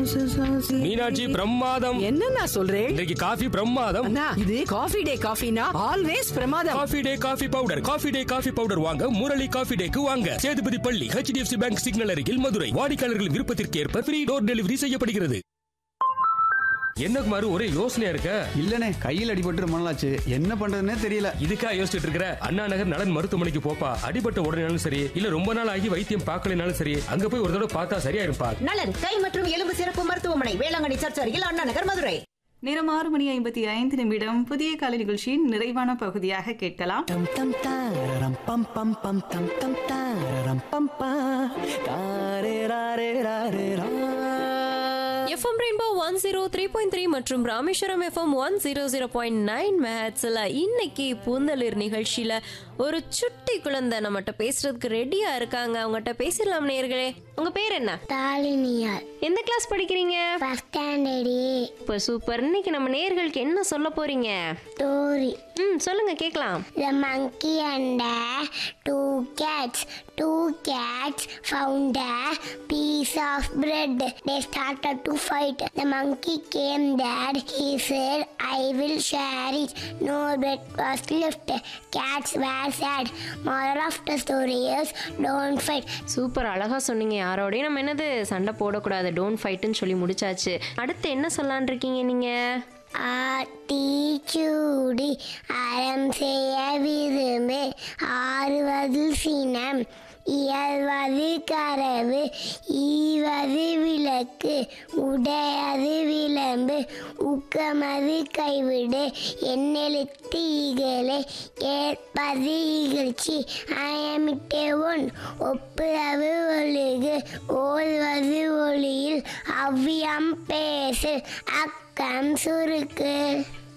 மீனாட்சி பிரமாதம் என்னண்ணா சொல்றேன் இன்றைக்கு காஃபி பிரமாதம் அண்ணா இது காஃபி டே காஃபினா ஆல்வேஸ் பிரமாதம் coffee day coffee powder coffee day coffee powder வாங்க முரளி காஃபி டேக்கு வாங்க சேதுபதி பள்ளி ஹெச்டிஎஃப்சி பேங்க் சிக்னல் அருகில் மதுரை வாடிக்கையாளர்களின் விருப்பத்திற்கு ஏற்ப ஃப்ரீ டோர் டெலிவரி செய்யப்படுகிறது என்ன குமாரு ஒரே யோசனையா இருக்க இல்லனே கையில் அடிபட்டு ரொம்ப நாளாச்சு என்ன பண்றதுன்னே தெரியல இதுக்கா யோசிச்சுட்டு இருக்கிற அண்ணா நகர் நலன் மருத்துவமனைக்கு போப்பா அடிபட்ட உடனேனாலும் சரி இல்ல ரொம்ப நாள் ஆகி வைத்தியம் பார்க்கலைனாலும் சரி அங்க போய் ஒரு தடவை பார்த்தா சரியா இருப்பா நலன் கை மற்றும் எலும்பு சிறப்பு மருத்துவமனை வேளாங்கண்ணி சர்ச் அருகில் அண்ணா நகர் மதுரை நேரம் ஆறு மணி ஐம்பத்தி ஐந்து நிமிடம் புதிய காலை நிகழ்ச்சியின் நிறைவான பகுதியாக கேட்கலாம் Tam tam tararam pam pam pam tam tam tararam pam pam kare ra re ra re ra FM rainbow one zero three point three மற்றும் Rameswaram FM one zero zero point nine மேட்ஸில் இன்னைக்கு பூந்தளிர் நிகழ்ச்சியில் ஒரு சுட்டி குழந்தை நம்மகிட்ட பேசுறதுக்கு ரெடியா இருக்காங்க அவங்ககிட்ட பேசிடலாம் நேர்களே உங்க பேர் என்ன தாலினியார் எந்த கிளாஸ் படிக்கிறீங்க ஃபர்ஸ்ட் ஸ்டாண்டர்டு இப்போ சூப்பர் இன்னைக்கு நம்ம நேர்களுக்கு என்ன சொல்ல போறீங்க ஸ்டோரி ம் சொல்லுங்க கேட்கலாம் The monkey and the two cats. Two cats found a piece of bread. They started to fight. The monkey came there. He said, I will share it. No bread was left. Cats were sad. Moral of the story is don't fight. Super அழகா சொன்னீங்க யாரோடையும் நம்ம என்னது சண்டை போடக்கூடாது don't ஃபைட்டுன்னு சொல்லி முடிச்சாச்சு அடுத்து என்ன சொல்லலான் இருக்கீங்க நீங்க ஆத்திச்சூடி அறம் செய்ய விரும்பு ஆறுவது சினம் இயல்வது கரவு ஈவது விளக்கு உடையது விளம்பு ஊக்கமது கைவிடு எண்ணெழுத்து ஈகலை ஏற்பது இகழ்ச்சி அயமிட்டே ஒன் ஒப்புரவு ஒழுகு ஓல்வது ஒளியில் அவ்வியம் பேசு அக்கம் சுருக்கு